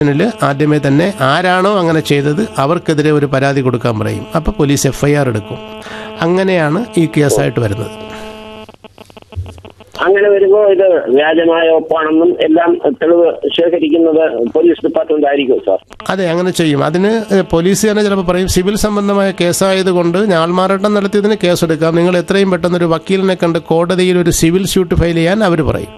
ിൽ ആദ്യമേ തന്നെ ആരാണോ അങ്ങനെ ചെയ്തത് അവർക്കെതിരെ ഒരു പരാതി കൊടുക്കാൻ പറയും അപ്പോൾ പോലീസ് എഫ് ഐ ആർ എടുക്കും അങ്ങനെയാണ് ഈ കേസായിട്ട് വരുന്നത് അങ്ങനെ വരുമ്പോ ഇത് വ്യാജമായ ഒപ്പാണെന്നും എല്ലാം തെളിവ് ശേഖരിക്കുന്നത് പോലീസ് ഡിപ്പാർട്ട്മെന്റ് ആയിരിക്കും സാർ അതെ അങ്ങനെ ചെയ്യും അതിന് പോലീസ് തന്നെ ചിലപ്പോൾ പറയും സിവിൽ സംബന്ധമായ കേസായതുകൊണ്ട് ഞാൾമാറാട്ടം നടത്തിയതിന് കേസെടുക്കാം നിങ്ങൾ എത്രയും പെട്ടെന്ന് ഒരു വക്കീലിനെ കണ്ട് കോടതിയിൽ ഒരു സിവിൽ സ്യൂട്ട് ഫയൽ ചെയ്യാൻ അവർ പറയും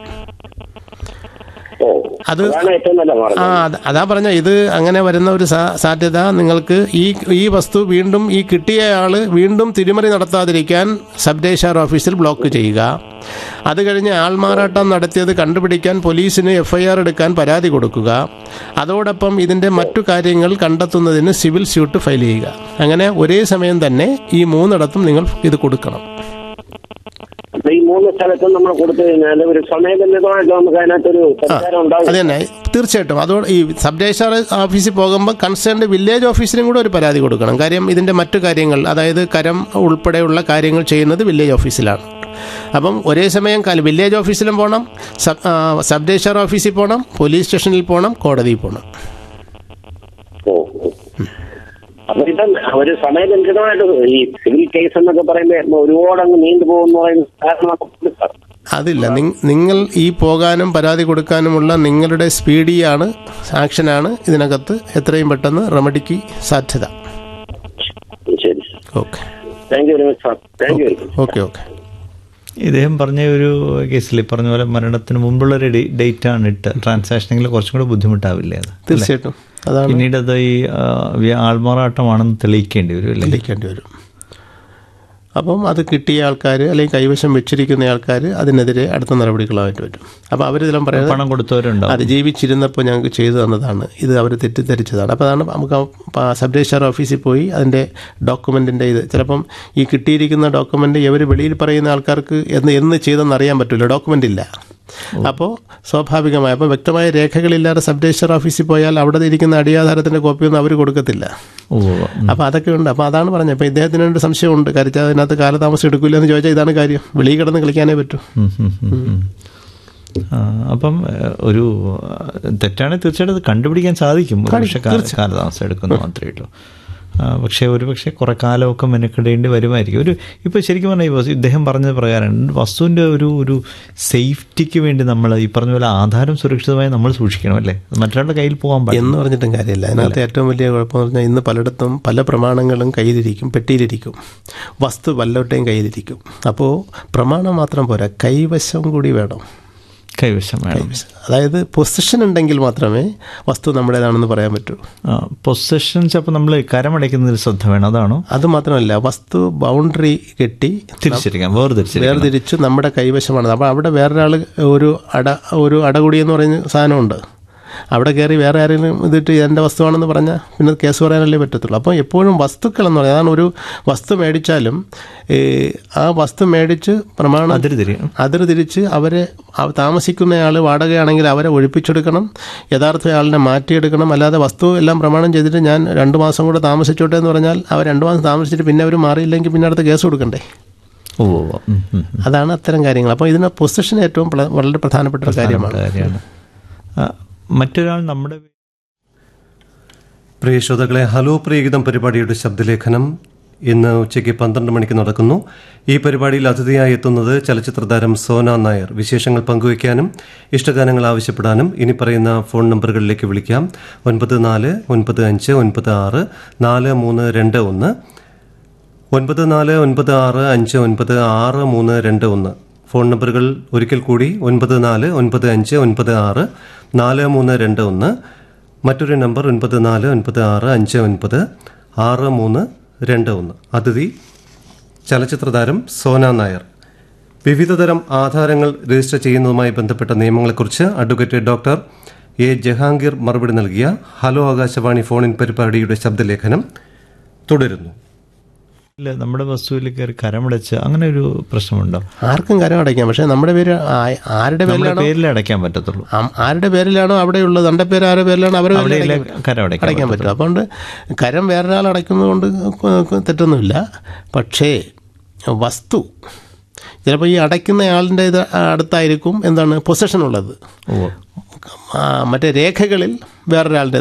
ഓ അത് അതാണ് ഏറ്റവും നല്ല മാർഗം ആ അത് അതാ പറഞ്ഞ ഇത് അങ്ങനെ വരുന്ന ഒരു സാ- സാധ്യത നിങ്ങൾക്ക് ഈ ഈ വസ്തു വീണ്ടും ഈ കിട്ടിയ ആള് വീണ്ടും തിരിമറി നടത്താതിരിക്കാൻ സബ് രജിസ്ട്രാർ ഓഫീസിൽ ബ്ലോക്ക് ചെയ്യുക അത് കഴിഞ്ഞ് ആൾമാറാട്ടം നടത്തിയത് കണ്ടുപിടിക്കാൻ പോലീസിന് എഫ് ഐ ആർ എടുക്കാൻ പരാതി കൊടുക്കുക അതോടൊപ്പം ഇതിൻ്റെ മറ്റു കാര്യങ്ങൾ കണ്ടെത്തുന്നതിന് സിവിൽ സ്യൂട്ട് ഫയൽ ചെയ്യുക അങ്ങനെ ഒരേ സമയം തന്നെ ഈ മൂന്നിടത്തും നിങ്ങൾ ഇത് കൊടുക്കണം അപ്പൊ ഈ മൂന്ന് സ്ഥലത്തും നമ്മൾ കൊടുത്തു കഴിഞ്ഞാൽ ഒരു സമയബന്ധിതമായിട്ട് നമുക്ക് അതിനകത്തൊരു പരിഹാരം ഉണ്ടാവും അത് തന്നെ തീർച്ചയായിട്ടും അതോടെ ഈ സബ് രജിസ്ട്രാർ ഓഫീസിൽ പോകുമ്പോൾ കൺസേൺഡ് വില്ലേജ് ഓഫീസിനും കൂടെ ഒരു പരാതി കൊടുക്കണം കാര്യം ഇതിൻ്റെ മറ്റു കാര്യങ്ങൾ അതായത് കരം ഉൾപ്പെടെയുള്ള കാര്യങ്ങൾ ചെയ്യുന്നത് വില്ലേജ് ഓഫീസിലാണ് അപ്പം ഒരേ സമയം കാല- വില്ലേജ് ഓഫീസിലും പോകണം സബ് ആ, സബ് രജിസ്ട്രാർ ഓഫീസിൽ പോകണം പോലീസ് സ്റ്റേഷനിൽ പോകണം കോടതിയിൽ പോകണം ഓ ഓ. അപ്പൊ ഇത് ഒരു സമയബന്ധിതമായിട്ട് ഈ സിവിൽ കേസ് എന്നൊക്കെ പറയുമ്പോ ഒരുപാട് അങ്ങ് നീണ്ടു പോകുന്ന പറയുന്ന കാരണം നമുക്ക് സാർ അതില്ല നിങ്- നിങ്ങൾ ഈ പോകാനും പരാതി കൊടുക്കാനുമുള്ള നിങ്ങളുടെ സ്പീഡിയാണ് ആക്ഷനാണ് ഇതിനകത്ത് എത്രയും പെട്ടെന്ന് റെമഡിക്ക് സാധ്യത ശരി okay thank you very much sir thank you very much okay okay ഇദ്ദേഹം പറഞ്ഞ ഒരു കേസിൽ ഈ പറഞ്ഞ പോലെ മരണത്തിന് മുമ്പുള്ള ഒരു ഡേറ്റ് ആണ് ഇട്ട് ട്രാൻസാക്ഷനെങ്കിൽ കുറച്ചും കൂടെ ബുദ്ധിമുട്ടാവില്ലേ അത് തീർച്ചയായിട്ടും അതാണ് പിന്നീട് അത് ഈ ആ, വ്യ- ആൾമാറാട്ടമാണെന്ന് തെളിയിക്കേണ്ടി വരും അല്ലേ തെളിയിക്കേണ്ടി വരും അപ്പം അത് കിട്ടിയ ആൾക്കാർ അല്ലെങ്കിൽ കൈവശം വെച്ചിരിക്കുന്ന ആൾക്കാർ അതിനെതിരെ അടുത്ത നടപടികളായിട്ട് വരും അപ്പോൾ അവരിതെല്ലാം പറയുന്നത് പണം കൊടുത്തവരുണ്ടാവും അത് ജീവിച്ചിരുന്നപ്പോൾ ഞങ്ങൾക്ക് ചെയ്തു തന്നതാണ് ഇത് അവർ തെറ്റിദ്ധരിച്ചതാണ് അപ്പോൾ അതാണ് നമുക്ക് ആ സബ് രജിസ്ട്രാർ ഓഫീസിൽ പോയി അതിൻ്റെ ഡോക്യുമെൻറ്റിൻ്റെ ഇത് ചിലപ്പം ഈ കിട്ടിയിരിക്കുന്ന ഡോക്യുമെൻ്റ് ഇവർ വെളിയിൽ പറയുന്ന ആൾക്കാർക്ക് എന്ന് എന്ന് ചെയ്തെന്ന് അറിയാൻ പറ്റില്ല ഡോക്യുമെൻ്റ് ഇല്ല അപ്പോൾ സ്വാഭാവികമായി അപ്പോൾ വ്യക്തമായ രേഖകളില്ലാതെ സബ് രജിസ്ട്രാർ ഓഫീസിൽ പോയാൽ അവിടെ ഇരിക്കുന്ന അടിയാധാരത്തിൻ്റെ കോപ്പിയൊന്നും അവർ കൊടുക്കത്തില്ല ഓ അപ്പോൾ അതൊക്കെ ഉണ്ട് അപ്പോൾ അതാണ് പറഞ്ഞത് അപ്പോൾ ഇദ്ദേഹത്തിന് ഒരു സംശയമുണ്ട് കാര്യം അതിനകത്ത് കാലതാമസം എടുക്കില്ല എന്ന് ചോദിച്ചാൽ ഇതാണ് കാര്യം വെളിയിൽ കിടന്ന് കളിക്കാനേ പറ്റൂ ഉം, ഉം, ഉം, ഉം. ആ, അപ്പം ഏഹ്, ഒരു ആ, തെറ്റാണെങ്കിൽ തീർച്ചയായിട്ടും അത് കണ്ടുപിടിക്കാൻ സാധിക്കും ഒരു പക്ഷേ കാല- കാലതാമസം എടുക്കുന്നു മാത്രമേ ഉള്ളൂ ആ, പക്ഷേ ഒരു പക്ഷേ കുറെ കാലമൊക്കെ മെനക്കെടേണ്ടി വരുമായിരിക്കും ഒരു ഇപ്പോൾ ശരിക്കും പറഞ്ഞാൽ ഈ വസ്തു- ഇദ്ദേഹം പറഞ്ഞത് പ്രകാരം വസ്തുവിൻ്റെ ഒരു ഒരു സേഫ്റ്റിക്ക് വേണ്ടി നമ്മൾ ഈ പറഞ്ഞ പോലെ ആധാരം സുരക്ഷിതമായി നമ്മൾ സൂക്ഷിക്കണം അല്ലേ മറ്റൊരാളുടെ കയ്യിൽ പോകാൻ പാടില്ല എന്ന് പറഞ്ഞിട്ടും കാര്യമില്ല അതിനകത്ത് ഏറ്റവും വലിയ കുഴപ്പമെന്ന് പറഞ്ഞാൽ ഇന്ന് പലയിടത്തും പല പ്രമാണങ്ങളും കയ്യിലിരിക്കും പെട്ടിയിലിരിക്കും വസ്തു വല്ലവരുടെയും കയ്യിലിരിക്കും അപ്പോൾ പ്രമാണം മാത്രം പോരാ കൈവശം കൂടി വേണം കൈവശം വേണം അതായത് പൊസിഷൻ ഉണ്ടെങ്കിൽ മാത്രമേ വസ്തു നമ്മുടേതാണെന്ന് പറയാൻ പറ്റൂ പൊസഷൻസ് അപ്പോൾ നമ്മൾ കരമടയ്ക്കുന്നതിൽ ശ്രദ്ധ വേണം അതാണോ അത് മാത്രമല്ല വസ്തു ബൗണ്ടറി കെട്ടി തിരിച്ചിരിക്കാം വേർതിരിച്ചിരിക്കാം വേർതിരിച്ച് നമ്മുടെ കൈവശമാണ് അപ്പോൾ അവിടെ വേറൊരാൾ ഒരു അട ഒരു അടകുടി എന്ന് പറയുന്ന സാധനമുണ്ട് അവിടെ കയറി വേറെ ആരെങ്കിലും ഇതിട്ട് എൻ്റെ വസ്തുവാണെന്ന് പറഞ്ഞാൽ പിന്നെ കേസ് പറയാനല്ലേ പറ്റത്തുള്ളൂ അപ്പോൾ എപ്പോഴും വസ്തുക്കൾ എന്ന് പറയുന്നത് അതാണ് ഒരു വസ്തു മേടിച്ചാലും ഈ ആ വസ്തു മേടിച്ച് പ്രമാണം അതിര് തിരിയും അതിര് തിരിച്ച് അവരെ അവ- താമസിക്കുന്നയാൾ വാടകയാണെങ്കിൽ അവരെ ഒഴിപ്പിച്ചെടുക്കണം യഥാർത്ഥ ആളിനെ മാറ്റിയെടുക്കണം അല്ലാതെ വസ്തു എല്ലാം പ്രമാണം ചെയ്തിട്ട് ഞാൻ രണ്ട് മാസം കൂടെ താമസിച്ചോട്ടെ എന്ന് പറഞ്ഞാൽ അവർ രണ്ട് മാസം താമസിച്ചിട്ട് പിന്നെ അവർ മാറിയില്ലെങ്കിൽ പിന്നെ അടുത്ത കേസ് കൊടുക്കണ്ടേ ഓ ഓ, ഉം, ഉം. അതാണ് അത്തരം കാര്യങ്ങൾ അപ്പോൾ ഇതിന് പൊസിഷൻ ഏറ്റവും പ്ര- വളരെ പ്രധാനപ്പെട്ട ഒരു കാര്യമാണ് കാര്യമാണ് ആ, മറ്റൊരാൾ നമ്മുടെ പ്രിയ ശ്രോതാക്കളെ ഹലോ പ്രിയഗീതം പരിപാടിയുടെ ശബ്ദലേഖനം ഇന്ന് ഉച്ചയ്ക്ക് പന്ത്രണ്ട് മണിക്ക് നടക്കുന്നു ഈ പരിപാടിയിൽ അതിഥിയായി എത്തുന്നത് ചലച്ചിത്ര താരം സോന നായർ വിശേഷങ്ങൾ പങ്കുവയ്ക്കാനും ഇഷ്ടഗാനങ്ങൾ ആവശ്യപ്പെടാനും ഇനി പറയുന്ന ഫോൺ നമ്പറുകളിലേക്ക് വിളിക്കാം ഒൻപത് നാല് ഒൻപത് അഞ്ച് ഒൻപത് ആറ് നാല് മൂന്ന് രണ്ട് ഒന്ന് ഒൻപത് നാല് ഒൻപത് ആറ് അഞ്ച് ഒൻപത് ആറ് മൂന്ന് രണ്ട് ഒന്ന് ഫോൺ നമ്പറുകൾ ഒരിക്കൽ കൂടി ഒൻപത് നാല് ഒൻപത് അഞ്ച് ഒൻപത് ആറ് നാല് മൂന്ന് രണ്ട് ഒന്ന് മറ്റൊരു നമ്പർ ഒൻപത് നാല് ഒൻപത് ആറ് അഞ്ച് ഒൻപത് ആറ് മൂന്ന് രണ്ട് ഒന്ന് അതിഥി ചലച്ചിത്ര താരം സോന നായർ വിവിധതരം ആധാരങ്ങൾ രജിസ്റ്റർ ചെയ്യുന്നതുമായി ബന്ധപ്പെട്ട നിയമങ്ങളെക്കുറിച്ച് അഡ്വക്കേറ്റ് ഡോക്ടർ എ ജഹാംഗീർ മറുപടി നൽകിയ ഹലോ ആകാശവാണി ഫോണിൻ പരിപാടിയുടെ ശബ്ദലേഖനം തുടരുന്നു ഇല്ല, നമ്മുടെ വസ്തുവിൽ കയറി കരമടച്ച് അങ്ങനെ ഒരു പ്രശ്നമുണ്ടോ ആർക്കും കരം അടയ്ക്കാം പക്ഷേ നമ്മുടെ പേര് ആ- ആരുടെ നമ്മുടെ പേരിലാണോ പേരിൽ അടയ്ക്കാൻ പറ്റത്തുള്ളൂ ആ- ആരുടെ പേരിലാണോ അവിടെയുള്ളത് തൻ്റെ പേര് ആരുടെ പേരിലാണോ അവരെ അവിടെ പേരിൽ ഇല്ല കരം അടയ്ക്കാൻ അടയ്ക്കാൻ പറ്റും അതുകൊണ്ട് കരം വേറൊരാൾ അടയ്ക്കുന്നതുകൊണ്ട് ക- തെറ്റൊന്നുമില്ല പക്ഷേ വസ്തു ചിലപ്പോൾ ഈ അടയ്ക്കുന്ന ആളിൻ്റെ ഇത് അടുത്തായിരിക്കും എന്താണ് പൊസഷൻ ഉള്ളത് ഓ ആ, മറ്റേ രേഖകളിൽ വേറൊരാളുടെ